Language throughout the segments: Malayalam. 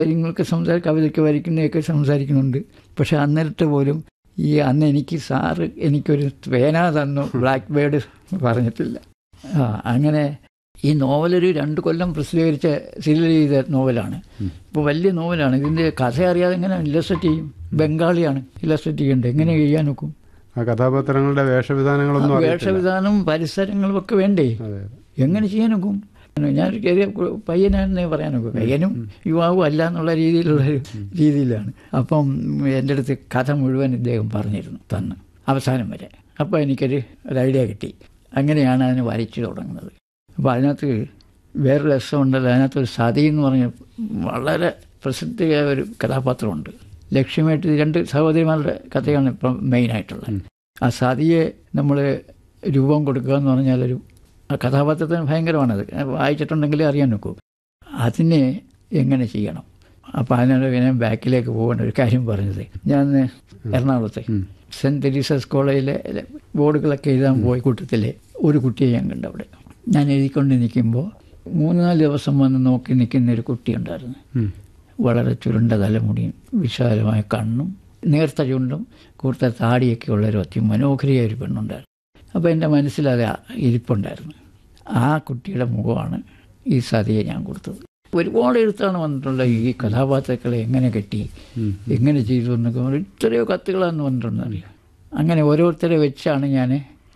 കാര്യങ്ങളൊക്കെ സംസാരിക്കും കവിതയ്ക്ക് വരയ്ക്കുന്നതൊക്കെ സംസാരിക്കുന്നുണ്ട് പക്ഷെ അന്നേരത്തെ പോലും ഈ അന്ന് എനിക്ക് സാറ് എനിക്കൊരു പേന തന്നു ബ്ലാക്ക് ബേർഡ് പറഞ്ഞിട്ടില്ല ആ അങ്ങനെ ഈ നോവലൊരു രണ്ട് കൊല്ലം പ്രസിദ്ധീകരിച്ച സീരിയൽ ചെയ്ത നോവലാണ് ഇപ്പോൾ വലിയ നോവലാണ് ഇതിൻ്റെ കഥ അറിയാതെ എങ്ങനെ ഇല്ലസ്ട്രേറ്റ് ചെയ്യും ബംഗാളിയാണ് ഇല്ലസ്ട്രേറ്റ് ചെയ്യേണ്ടത് എങ്ങനെ ചെയ്യാൻ നോക്കും ആ കഥാപാത്രങ്ങളുടെ വേഷവിധാനങ്ങളൊന്നും അറിയത്തില്ല വേഷവിധാനം പരിസരങ്ങളും ഒക്കെ വേണ്ടേ അതെ എങ്ങനെ ചെയ്യാൻ നോക്കും ഞാനൊരു ചെറിയ കു- പയ്യനാണെന്നേ പറയാൻ നോക്കും പയ്യനും യുവാവും അല്ല എന്നുള്ള രീതിയിലുള്ള ഒരു രീതിയിലാണ് അപ്പം എൻ്റെ അടുത്ത് കഥ മുഴുവൻ ഇദ്ദേഹം പറഞ്ഞിരുന്നു തന്ന് അവസാനം വരെ അപ്പോൾ എനിക്കൊരു ഒരു ഐഡിയ കിട്ടി അങ്ങനെയാണ് അതിന് വരച്ചു തുടങ്ങുന്നത് അപ്പോൾ അതിനകത്ത് വേറൊരു രസമുണ്ടല്ലോ അതിനകത്ത് ഒരു സതി എന്ന് പറഞ്ഞ വളരെ പ്രസിദ്ധിയായ ഒരു കഥാപാത്രമുണ്ട് ലക്ഷ്യമായിട്ട് രണ്ട് സഹോദരിമാരുടെ കഥയാണ് ഇപ്പം മെയിനായിട്ടുള്ളത് ആ സതിയെ നമ്മൾ രൂപം കൊടുക്കുക എന്ന് പറഞ്ഞാൽ ഒരു ആ കഥാപാത്രത്തിന് ഭയങ്കരമാണത് വായിച്ചിട്ടുണ്ടെങ്കിലേ അറിയാൻ നോക്കൂ അതിനെ എങ്ങനെ ചെയ്യണം അപ്പോൾ അതിനോട് ഞാൻ ബാക്കിലേക്ക് പോകേണ്ട ഒരു കാര്യം പറഞ്ഞത് ഞാൻ എറണാകുളത്തെ സെൻറ്റ് തെരീസസ് കോളേജിലെ ബോർഡുകളൊക്കെ എഴുതാൻ പോയ കൂട്ടത്തിലെ ഒരു കുട്ടിയെ ഞാൻ കണ്ടു അവിടെ ഞാൻ എഴുതിക്കൊണ്ട് നിൽക്കുമ്പോൾ മൂന്ന് നാല് ദിവസം വന്ന് നോക്കി നിൽക്കുന്ന ഒരു കുട്ടിയുണ്ടായിരുന്നു ഉം. വളരെ ചുരുണ്ട തലമുടിയും വിശാലമായ കണ്ണും നേർത്ത ചുണ്ടും കൂർത്ത താടിയൊക്കെ ഉള്ള ഒരു അതിമനോഹരിയായ ഒരു പെണ്ണുണ്ടായിരുന്നു അപ്പോൾ എൻ്റെ മനസ്സിൽ അത് ഇരിപ്പുണ്ടായിരുന്നു ആ കുട്ടിയുടെ മുഖമാണ് ഈ സതിയെ ഞാൻ കൊടുത്തത് ഒരുപാട് എഴുത്താണ് വന്നിട്ടുള്ളത് ഈ കഥാപാത്രങ്ങളെ എങ്ങനെ കെട്ടി ഉം. എങ്ങനെ ചെയ്തു എന്നൊക്കെ പറഞ്ഞ് എത്രയോ കത്തുകളാന്ന് വന്നിട്ടുണ്ട് അറിയാം അങ്ങനെ ഓരോരുത്തരെ വെച്ചാണ് ഞാൻ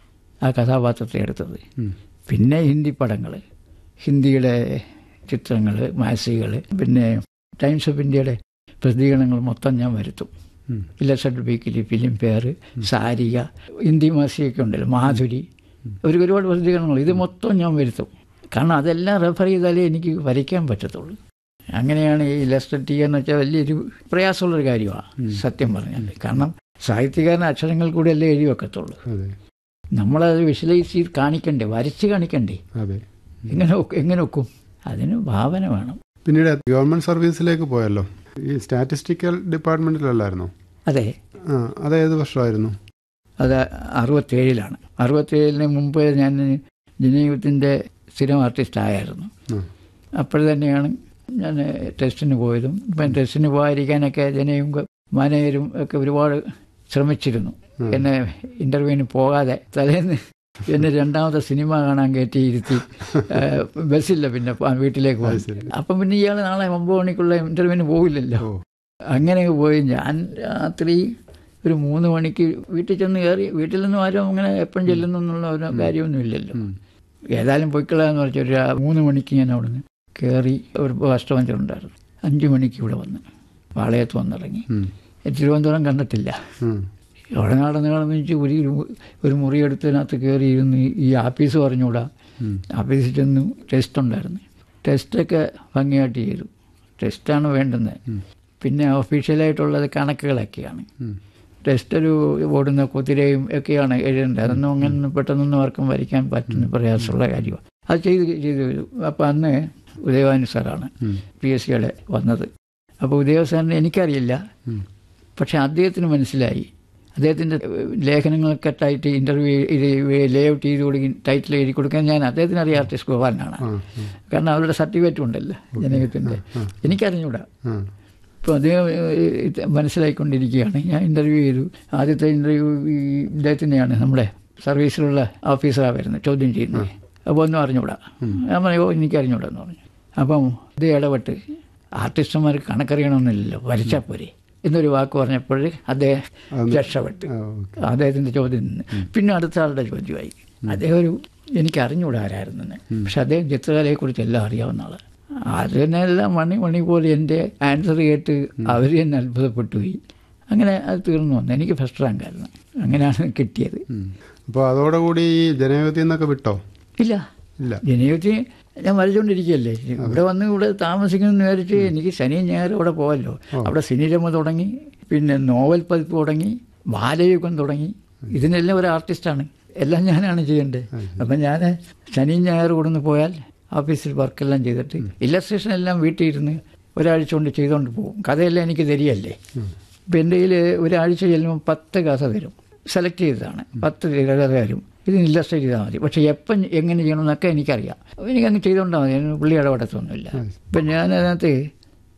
ആ കഥാപാത്രത്തെ എടുത്തത് ഉം. പിന്നെ ഹിന്ദി പടങ്ങൾ ഹിന്ദിയുടെ ചിത്രങ്ങൾ മാസികകൾ പിന്നെ ടൈംസ് ഓഫ് ഇന്ത്യയുടെ പ്രസിദ്ധീകരണങ്ങൾ മൊത്തം ഞാൻ വരുത്തും ഉം. Illustrated weekly Filmfare Sarika Hindi മാസികയൊക്കെ ഉണ്ടല്ലോ മാധുരി ഒരു ഒരുപാട് പ്രസിദ്ധീകരണങ്ങൾ ഇത് മൊത്തം ഞാൻ വരുത്തും കാരണം അതെല്ലാം റെഫർ ചെയ്താലേ എനിക്ക് വരയ്ക്കാൻ പറ്റത്തുള്ളൂ അങ്ങനെയാണ് ഈ ഇല്ലസ്ട്രേറ്റ് ചെയ്യുക എന്ന് വെച്ചാൽ വലിയൊരു പ്രയാസമുള്ളൊരു കാര്യമാണ് സത്യം പറഞ്ഞാൽ കാരണം സാഹിത്യകാരൻ അക്ഷരങ്ങൾ കൂടെ അല്ലേ എഴുതി വെക്കത്തുള്ളൂ അതെ നമ്മളത് വിഷ്വലൈസ് ചെയ്ത് കാണിക്കണ്ടേ വരച്ച് കാണിക്കണ്ടേ അതെ എങ്ങനെ ഒക്കും- എങ്ങനെ ഒക്കും അതിന് ഭാവന വേണം പിന്നീട് ഗവൺമെന്റ് സർവീസിലേക്ക് പോയല്ലോ ഈ സ്റ്റാറ്റിസ്റ്റിക്കൽ ഡിപ്പാർട്ട്മെന്റിലല്ലായിരുന്നോ അതെ ആ അത് ഏത് വർഷമായിരുന്നു അത് അറുപത്തേഴിലാണ് അറുപത്തേഴിന് മുമ്പ് ഞാൻ ജനയുഗത്തിൻ്റെ സ്ഥിരം ആർട്ടിസ്റ്റ് ആയിരുന്നു ആ. അപ്പോൾ തന്നെയാണ് ഞാൻ ടെസ്റ്റിന് പോയതും ഇപ്പം ടെസ്റ്റിന് പോകാതിരിക്കാനൊക്കെ ജനയും മാനേജരും ഒക്കെ ഒരുപാട് ശ്രമിച്ചിരുന്നു ഉം. എന്നെ ഇൻ്റർവ്യൂവിന് പോകാതെ തലേന്ന് എന്നെ രണ്ടാമത്തെ സിനിമ കാണാൻ കയറ്റി ഇരുത്തി ആ, ബസ്സില്ല പിന്നെ പോ- വീട്ടിലേക്ക് പോയി ശരി. അപ്പം പിന്നെ ഇയാൾ നാളെ ഒമ്പത് മണിക്കുള്ള ഇൻ്റർവ്യൂവിന് പോകില്ലല്ലോ ഓ അങ്ങനെ പോയി ഞാൻ രാത്രി ഒരു മൂന്ന് മണിക്ക് വീട്ടിൽ ചെന്ന് കയറി വീട്ടിൽ നിന്നും ആരും അങ്ങനെ എപ്പോഴും ചെല്ലുന്നു എന്നുള്ള ഒരു കാര്യമൊന്നും ഇല്ലല്ലോ ഉം. ഏതായാലും പൊയ്ക്കളാന്ന് വെച്ചാൽ ഒരു ആ- മൂന്ന് മണിക്ക് ഞാൻ അവിടെ നിന്ന് കയറി ഒരു കസ്റ്റമറുണ്ടായിരുന്നു അഞ്ച് മണിക്ക് ഇവിടെ വന്ന് പാളയത്ത് വന്നിറങ്ങി ഉം. തിരുവനന്തപുരം കണ്ടിട്ടില്ല ഉം. അവിടെ നടന്ന് നടന്ന് വെച്ച് ഒരു ഒരു മുറിയെടുത്തതിനകത്ത് കയറി ഇരുന്ന് ഈ ആഫീസ് പറഞ്ഞുകൂടാ ഉം. ആഫീസിൽ ചെന്ന് ടെസ്റ്റ് ഉണ്ടായിരുന്നു ടെസ്റ്റൊക്കെ ഭംഗിയായിട്ട് ചെയ്തു ടെസ്റ്റാണ് വേണ്ടുന്നത് ഉം. പിന്നെ ഒഫീഷ്യലായിട്ടുള്ളത് കണക്കുകളൊക്കെയാണ് ഉം. ടെസ്റ്റ് ഒരു ഓടുന്ന കുതിരയും ഒക്കെയാണ് എഴുതേണ്ടത് അതൊന്നും അങ്ങനെ പെട്ടെന്നൊന്നും ആർക്കും വരയ്ക്കാൻ പറ്റുന്ന പ്രയാസമുള്ള കാര്യമാണ് അത് ചെയ്ത് ചെയ്ത് വരും അപ്പോൾ അന്ന് ഉദയവാനി സാറാണ് ഉം. പി എസ് സിയുടെ വന്നത് അപ്പോൾ ഉദയ സാറിന് എനിക്കറിയില്ല ഉം. പക്ഷെ അദ്ദേഹത്തിന് മനസ്സിലായി അദ്ദേഹത്തിൻ്റെ ലേഖനങ്ങളൊക്കെ ടൈറ്റ് ഇൻ്റർവ്യൂ ഇത് ലേ ഔട്ട് ചെയ്ത് കൊടുക്കും ടൈറ്റിൽ എഴുതി കൊടുക്കാൻ ഞാൻ അദ്ദേഹത്തിന് അറിയാം ആർട്ടിസ്റ്റ് ഗോപാലനാണ് ആ, കാരണം അവരുടെ സർട്ടിഫിക്കറ്റ് ഉണ്ടല്ലോ ജനകത്തിൻ്റെ എനിക്കറിഞ്ഞൂടാ ആ. അപ്പോൾ അദ്ദേഹം ഏഹ്, ഇത് മനസ്സിലായിക്കൊണ്ടിരിക്കുകയാണ് ഞാൻ ഇൻ്റർവ്യൂ ചെയ്തു ആദ്യത്തെ ഇൻ്റർവ്യൂ ഈ ഇദ്ദേഹത്തിനെയാണ് നമ്മുടെ സർവീസിലുള്ള ഓഫീസറാണ് വരുന്നത് ചോദ്യം ചെയ്യുന്നത് അപ്പോൾ ഒന്നും അറിഞ്ഞൂടാ ഞാൻ പറഞ്ഞു "ഓ, എനിക്ക് അറിഞ്ഞൂടാ എന്ന് പറഞ്ഞു അപ്പം ഇത് ഇടപെട്ട് ആർട്ടിസ്റ്റന്മാർക്ക് കണക്കറിയണമെന്നില്ലല്ലോ വരച്ചാൽ പോരെ എന്നൊരു വാക്ക് പറഞ്ഞപ്പോൾ അദ്ദേഹം രക്ഷപ്പെട്ട് ആ, ഓക്കെ. അദ്ദേഹത്തിൻ്റെ ചോദ്യം നിന്ന് പിന്നെ അടുത്ത ആളുടെ ചോദ്യമായി അദ്ദേഹം ഒരു എനിക്ക് അറിഞ്ഞൂടാ ആരായിരുന്നെന്ന് പക്ഷെ അദ്ദേഹം ചിത്രകലയെക്കുറിച്ച് എല്ലാം അറിയാവുന്ന ആള് അതിനെല്ലാം മണി മണി പോലെ എൻ്റെ ആൻസർ കേട്ട് അവർ തന്നെ അത്ഭുതപ്പെട്ടു പോയി അങ്ങനെ അത് തീർന്നു വന്നു എനിക്ക് ഫസ്റ്റ് റാങ്ക് ആയിരുന്നു അങ്ങനെയാണ് കിട്ടിയത് ഉം. അപ്പോൾ അതോടുകൂടി ഈ ജനയുഗത്തിൽ നിന്നൊക്കെ വിട്ടോ ഇല്ല ഇല്ല ജനയുഗത്തി ഞാൻ വരച്ചുകൊണ്ടിരിക്കുകയല്ലേ ഇവിടെ വന്ന് ഇവിടെ താമസിക്കുന്നു വിചാരിച്ച് എനിക്ക് ശനിയും ഞായറും അവിടെ പോകല്ലോ അവിടെ സിനിരമ തുടങ്ങി പിന്നെ നോവൽ പതിപ്പ് തുടങ്ങി ബാലയുഗം തുടങ്ങി ഇതിനെല്ലാം ഒരു ആർട്ടിസ്റ്റാണ് എല്ലാം ഞാനാണ് ചെയ്യേണ്ടത് അപ്പം ഞാൻ ശനിയും ഞായറും കൊടുന്ന് പോയാൽ ഓഫീസിൽ വർക്കെല്ലാം ചെയ്തിട്ട് ഇല്ലസ്ട്രേഷൻ എല്ലാം വീട്ടിൽ ഇരുന്ന് ഒരാഴ്ച കൊണ്ട് ചെയ്തുകൊണ്ട് പോകും കഥയെല്ലാം എനിക്ക് തരികയല്ലേ ഇപ്പം എൻ്റെ കയ്യിൽ ഒരാഴ്ച ചെല്ലുമ്പോൾ പത്ത് കഥ തരും സെലക്ട് ചെയ്തതാണ് പത്ത് കഥ തരും ഇതിന് ഇല്ലസ്ട്രേറ്റ് ചെയ്താൽ മതി പക്ഷേ എപ്പം എങ്ങനെ ചെയ്യണമെന്നൊക്കെ എനിക്കറിയാം എനിക്കങ്ങ് ചെയ്തുകൊണ്ടാൽ മതി അതിന് പുള്ളി ഇടപെടത്തൊന്നുമില്ല ഇപ്പം ഞാൻ അതിനകത്ത്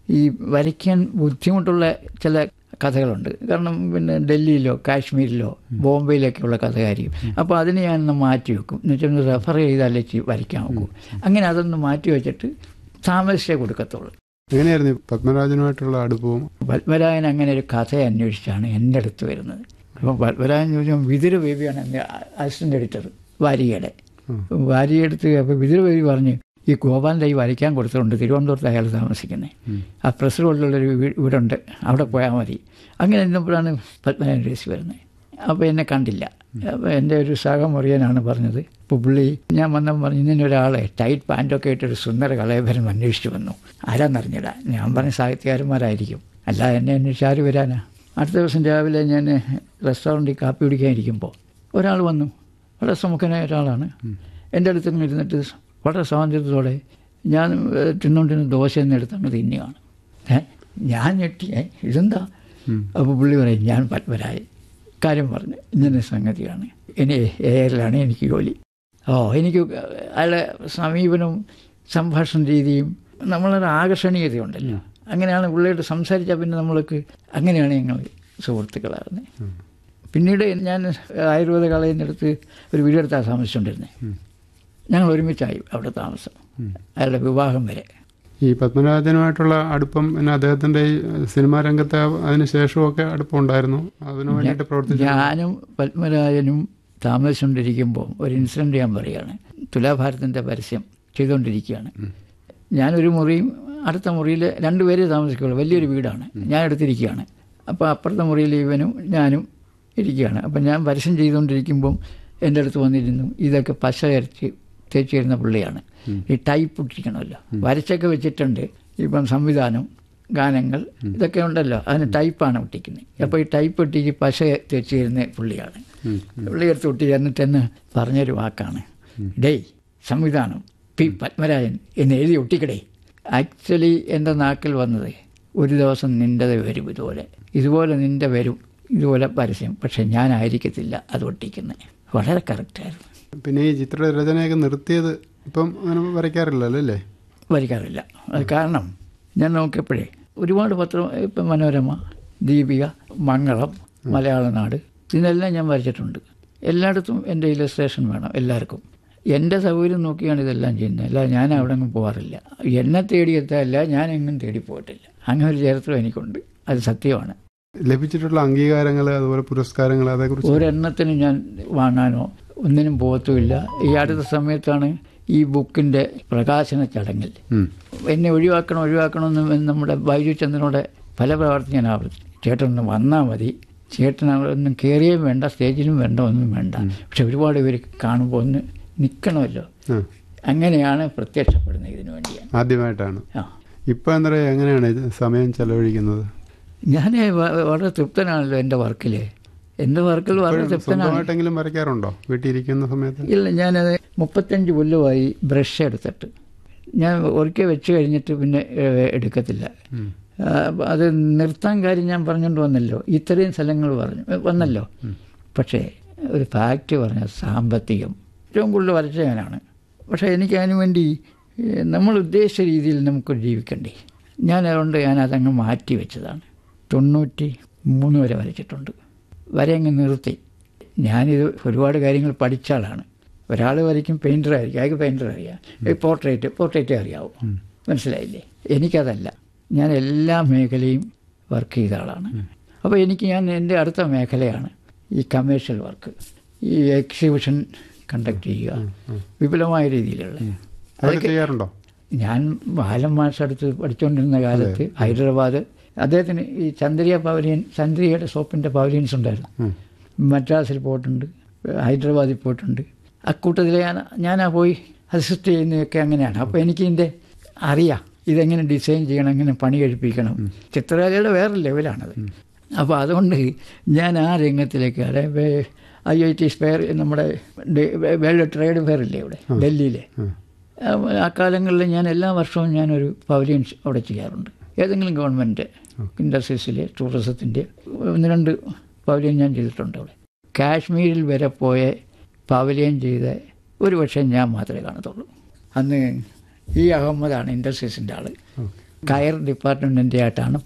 ഈ വരയ്ക്കാൻ ബുദ്ധിമുട്ടുള്ള ചില കഥകളുണ്ട് കാരണം പിന്നെ ഡൽഹിയിലോ കാശ്മീരിലോ ബോംബെയിലൊക്കെയുള്ള കഥകാരിയും അപ്പോൾ അതിനെ ഞാനൊന്ന് മാറ്റി വെക്കും എന്നുവെച്ചാൽ ഒന്ന് റെഫർ ചെയ്താലേ ചി- വരയ്ക്കാൻ നോക്കൂ അങ്ങനെ അതൊന്ന് മാറ്റി വെച്ചിട്ട് താമസിച്ചേ കൊടുക്കത്തുള്ളൂ എങ്ങനെയായിരുന്നു ഈ പത്മരാജനുമായിട്ടുള്ള അടുപ്പവും പത്മരാജൻ അങ്ങനെ ഒരു കഥ അന്വേഷിച്ചാണ് എൻ്റെ അടുത്ത് വരുന്നത് അപ്പോൾ പത്മരാജൻ ചോദിച്ചാൽ വിതുര ബേബിയാണ് എൻ്റെ അസിസ്റ്റൻ്റ് എഡിറ്റർ വാരികയുടെ വാരികയെടുത്ത് അപ്പോൾ വിതുര ബേബി പറഞ്ഞ് ഈ ഗോപാലിൻ്റെ ഈ വരയ്ക്കാൻ കൊടുത്തിട്ടുണ്ട് തിരുവനന്തപുരത്ത് അയാൾ താമസിക്കുന്നത് ആ പ്രസ് റോഡിലുള്ളൊരു വീ- വീടുണ്ട് അവിടെ പോയാൽ മതി അങ്ങനെ ഇരുന്നപ്പോഴാണ് പത്മനാഭൻ രേസി വരുന്നത് അപ്പോൾ എന്നെ കണ്ടില്ല അപ്പോൾ എൻ്റെ ഒരു സഹമുറിയനാണ് പറഞ്ഞത് ഇപ്പോൾ പുള്ളി ഞാൻ വന്നപ്പോൾ പറഞ്ഞു ഇങ്ങനെ ഒരാളെ ടൈറ്റ് പാൻറ്റൊക്കെ ഇട്ടൊരു സുന്ദര കലയഭരം അന്വേഷിച്ചു വന്നു ആരാന്നറിഞ്ഞില്ല ഞാൻ പറഞ്ഞ സാഹിത്യകാരന്മാരായിരിക്കും അല്ലാതെ എന്നെ അന്വേഷിച്ച് ആര് വരാനാ അടുത്ത ദിവസം രാവിലെ ഞാൻ റെസ്റ്റോറൻറ്റിൽ കാപ്പി കുടിക്കാൻ ഇരിക്കുമ്പോൾ ഒരാൾ വന്നു വളരെ സുമുഖനായ ഒരാളാണ് എൻ്റെ അടുത്ത് ഇങ്ങനെ ഇരുന്നിട്ട് വളരെ സ്വാതന്ത്ര്യത്തോടെ ഞാൻ ഏഹ്, തിന്നുകൊണ്ടിരുന്ന ദോശ എന്നെടുത്ത് അങ്ങ് തിന്നുകയാണ് ഏ ഞാൻ ഞെട്ടിയേ ഇതെന്താ അപ്പോൾ പുള്ളി പറയും ഞാൻ പത്മരാജൻ കാര്യം പറഞ്ഞു ഇങ്ങനെ സംഗതിയാണ് ഇനി എയറിലാണ് എനിക്ക് ജോലി ഓ എനിക്ക് അയാളുടെ സമീപനവും സംഭാഷണ രീതിയും നമ്മളൊരു ആകർഷണീയതയുണ്ടല്ലോ അങ്ങനെയാണ് പുള്ളിയോട് സംസാരിച്ചാൽ പിന്നെ നമ്മൾക്ക് അങ്ങനെയാണ് ഞങ്ങൾ സുഹൃത്തുക്കളാകുന്നത് പിന്നീട് ഞാൻ ആയുർവേദ കളയുന്നിടത്ത് ഒരു വീടെടുത്താണ് താമസിച്ചുകൊണ്ടിരുന്നത് ഞങ്ങൾ ഒരുമിച്ചായി അവിടെ താമസം അയാളുടെ വിവാഹം വരെ ഈ പത്മരാജനുമായിട്ടുള്ള അടുപ്പം പിന്നെ അദ്ദേഹത്തിന്റെ ഈ സിനിമാ രംഗത്തെ അതിന് ശേഷമൊക്കെ അടുപ്പം ഉണ്ടായിരുന്നു അതിനു വേണ്ടിയിട്ട് പ്രവർത്തിച്ചു ഞാനും പത്മരാജനും താമസിച്ചുകൊണ്ടിരിക്കുമ്പോൾ ഒരു ഇൻസിഡൻറ്റ് ഞാൻ പറയുകയാണ് തുലാഭാരത്തിൻ്റെ പരസ്യം ചെയ്തുകൊണ്ടിരിക്കുകയാണ് ഞാനൊരു മുറിയും അടുത്ത മുറിയിൽ രണ്ടുപേരെ താമസിക്കുള്ളൂ വലിയൊരു വീടാണ് ഞാൻ എടുത്തിരിക്കുകയാണ് അപ്പോൾ അപ്പുറത്തെ മുറിയിൽ ഇവനും ഞാനും ഇരിക്കുകയാണ് അപ്പം ഞാൻ പരസ്യം ചെയ്തുകൊണ്ടിരിക്കുമ്പം എൻ്റെ അടുത്ത് വന്നിരുന്നു ഇതൊക്കെ പശ അരച്ച് തേച്ച് തരുന്ന പുള്ളിയാണ് ഈ ടൈപ്പ് ഇട്ടിരിക്കണമല്ലോ വരച്ചൊക്കെ വെച്ചിട്ടുണ്ട് ഇപ്പം സംവിധാനം ഗാനങ്ങൾ ഇതൊക്കെ ഉണ്ടല്ലോ അതിന് ടൈപ്പാണ് ഒട്ടിക്കുന്നത് അപ്പോൾ ഈ ടൈപ്പ് ഒട്ടിച്ച് പശ തേച്ച് തരുന്ന പുള്ളിയാണ് പുള്ളി എടുത്ത് ഒട്ടി എന്നിട്ട് എന്ന് പറഞ്ഞൊരു വാക്കാണ് ഡേയ് സംവിധാനം പി പത്മരാജൻ എന്ന് എഴുതി ഒട്ടിക്കടേ ആക്ച്വലി എൻ്റെ നാക്കിൽ വന്നത് ഒരു ദിവസം നിൻ്റെത് വരും ഇതുപോലെ ഇതുപോലെ നിൻ്റെ വരും ഇതുപോലെ പരസ്യം പക്ഷെ ഞാനായിരിക്കത്തില്ല അത് ഒട്ടിക്കുന്നത് വളരെ കറക്റ്റായിരുന്നു പിന്നെ ഈ ചിത്രരചനയൊക്കെ നിർത്തിയത് ഇപ്പം അങ്ങനെ വരയ്ക്കാറില്ലല്ലോ അല്ലേ വരിക്കാറില്ല അത് കാരണം ഞാൻ നോക്കിയപ്പോഴേ ഒരുപാട് പത്രം ഇപ്പം മനോരമ ദീപിക മംഗളം മലയാളനാട് ഇതിനെല്ലാം ഞാൻ വരച്ചിട്ടുണ്ട് എല്ലായിടത്തും എൻ്റെ ഇലസ്ട്രേഷൻ വേണം എല്ലാവർക്കും എൻ്റെ സൗകര്യം നോക്കിയാണ് ഇതെല്ലാം ചെയ്യുന്നത് അല്ലാതെ ഞാൻ അവിടെ ഒന്നും പോകാറില്ല എന്നെ തേടിയെത്തല്ല ഞാൻ എങ്ങും തേടി പോയിട്ടില്ല അങ്ങനെ ഒരു ചരിത്രം എനിക്കുണ്ട് അത് സത്യമാണ് ലഭിച്ചിട്ടുള്ള അംഗീകാരങ്ങൾ അതുപോലെ പുരസ്കാരങ്ങൾ അതേക്കുറിച്ച് ഒരെണ്ണത്തിന് ഞാൻ വാങ്ങാനോ ഒന്നിനും പോകത്തുമില്ല ഈ അടുത്ത സമയത്താണ് ഈ ബുക്കിൻ്റെ പ്രകാശന ചടങ്ങിൽ ഉം. എന്നെ ഒഴിവാക്കണം ഒഴിവാക്കണമെന്ന് നമ്മുടെ ബൈജു ചന്ദ്രനോട് പല പ്രവർത്തി ഞാൻ ആവർത്തിച്ചു ചേട്ടൻ ഒന്ന് വന്നാൽ മതി ചേട്ടൻ അവിടെ ഒന്നും കയറിയും വേണ്ട സ്റ്റേജിലും വേണ്ട ഒന്നും വേണ്ട പക്ഷെ ഒരുപാട് പേര് കാണുമ്പോൾ ഒന്ന് നിൽക്കണമല്ലോ ആ, അങ്ങനെയാണ് പ്രത്യക്ഷപ്പെടുന്നത് ഇതിനു വേണ്ടിയാണ് ആദ്യമായിട്ടാണ് ആ ഇപ്പം എന്താ പറയുക എങ്ങനെയാണ് ഇത് സമയം ചെലവഴിക്കുന്നത് ഞാൻ വ- വളരെ തൃപ്തനാണല്ലോ എൻ്റെ വർക്കിൽ എൻ്റെ വർക്കിൽ വളരെ തൃപ്തനാണ് സ്വന്തമായിട്ടെങ്കിലും വരയ്ക്കാറുണ്ടോ വീട്ടിലിരിക്കുന്ന സമയത്ത് ഇല്ല ഞാനത് മുപ്പത്തഞ്ച് കൊല്ലമായി ബ്രഷ് എടുത്തിട്ട് ഞാൻ ഒരിക്കൽ വെച്ച് കഴിഞ്ഞിട്ട് പിന്നെ ഏഹ്, എടുക്കത്തില്ല ഉം. ആ, അത് നിർത്താൻ കാര്യം ഞാൻ പറഞ്ഞുകൊണ്ട് വന്നല്ലോ ഇത്രയും സ്ഥലങ്ങൾ പറഞ്ഞു ഏ, വന്നല്ലോ പക്ഷേ ഒരു ഫാക്റ്റ് പറഞ്ഞ സാമ്പത്തികം ഏറ്റവും കൂടുതൽ വരച്ച ഞാനാണ് പക്ഷേ എനിക്ക് അതിനു വേണ്ടി ഏ, നമ്മൾ ഉദ്ദേശിച്ച രീതിയിൽ നമുക്ക് ജീവിക്കണ്ടേ ഞാൻ അതുകൊണ്ട് ഞാൻ അതങ്ങ് മാറ്റി വെച്ചതാണ് തൊണ്ണൂറ്റി മൂന്ന് വരെ വരച്ചിട്ടുണ്ട് വരെ അങ്ങ് നിർത്തി ഞാനിത് ഒരുപാട് കാര്യങ്ങൾ പഠിച്ച ആളാണ് ഒരാൾ വരയ്ക്കും പെയിൻറ്റർ ആയിരിക്കും അയാൾക്ക് പെയിൻറ്റർ അറിയാം പോർട്രേറ്റ് പോർട്രേറ്റ് അറിയാവും മനസ്സിലായില്ലേ എനിക്കതല്ല ഞാൻ എല്ലാ മേഖലയും വർക്ക് ചെയ്ത ആളാണ് അപ്പോൾ എനിക്ക് ഞാൻ എൻ്റെ അടുത്ത മേഖലയാണ് ഈ കമേഴ്ഷ്യൽ വർക്ക് ഈ എക്സിബിഷൻ കണ്ടക്ട് ചെയ്യുക വിപുലമായ രീതിയിലുള്ള അതൊക്കെ ചെയ്യാറുണ്ടോ ഞാൻ ബാലൻ മാഷ് അടുത്ത് പഠിച്ചുകൊണ്ടിരുന്ന കാലത്ത് ഹൈദരാബാദ് അദ്ദേഹത്തിന് ഈ ചന്ദ്രിയ പവലിയൻ ചന്ദ്രിയയുടെ സോപ്പിൻ്റെ പവലിയൻസ് ഉണ്ടായിരുന്നു ഉം. മദ്രാസിൽ പോയിട്ടുണ്ട് ഹൈദരാബാദിൽ പോയിട്ടുണ്ട് അക്കൂട്ടത്തിൽ ഞാൻ ഞാനാ പോയി അസിസ്റ്റ് ചെയ്യുന്നതൊക്കെ അങ്ങനെയാണ് അപ്പോൾ എനിക്ക് ഇതിൻ്റെ അറിയാം ഇതെങ്ങനെ ഡിസൈൻ ചെയ്യണം എങ്ങനെ പണി കഴിപ്പിക്കണം ചിത്രകലയുടെ വേറെ ലെവലാണത് അപ്പോൾ അതുകൊണ്ട് ഞാൻ ആ രംഗത്തിലേക്ക് അതായത് ഐ ഐ ടി സ്പെയർ നമ്മുടെ ഡെ- വേൾഡ് ട്രേഡ് ഫെയർ ഇല്ലേ ഇവിടെ ഡൽഹിയിലെ ഉം. ആ, ആ കാലങ്ങളിൽ ഞാൻ എല്ലാ വർഷവും ഞാനൊരു പവലിയൻ അവിടെ ചെയ്യാറുണ്ട് ഏതെങ്കിലും ഗവൺമെൻറ് ഇൻഡസ്ട്രീസിലെ ടൂറിസത്തിൻ്റെ ഒന്ന് രണ്ട് പവലിയൻ ഞാൻ ചെയ്തിട്ടുണ്ട് അവിടെ കാശ്മീരിൽ വരെ പോയ പവലിയൻ ചെയ്ത ഒരു പക്ഷേ ഞാൻ മാത്രമേ കാണത്തുള്ളൂ അന്ന് ഈ അഹമ്മദാണ് ഇൻഡസ്ട്രീസിൻ്റെ ആൾ കയർ ഡിപ്പാർട്ട്മെൻറ്റിൻ്റെ ആയിട്ടാണ്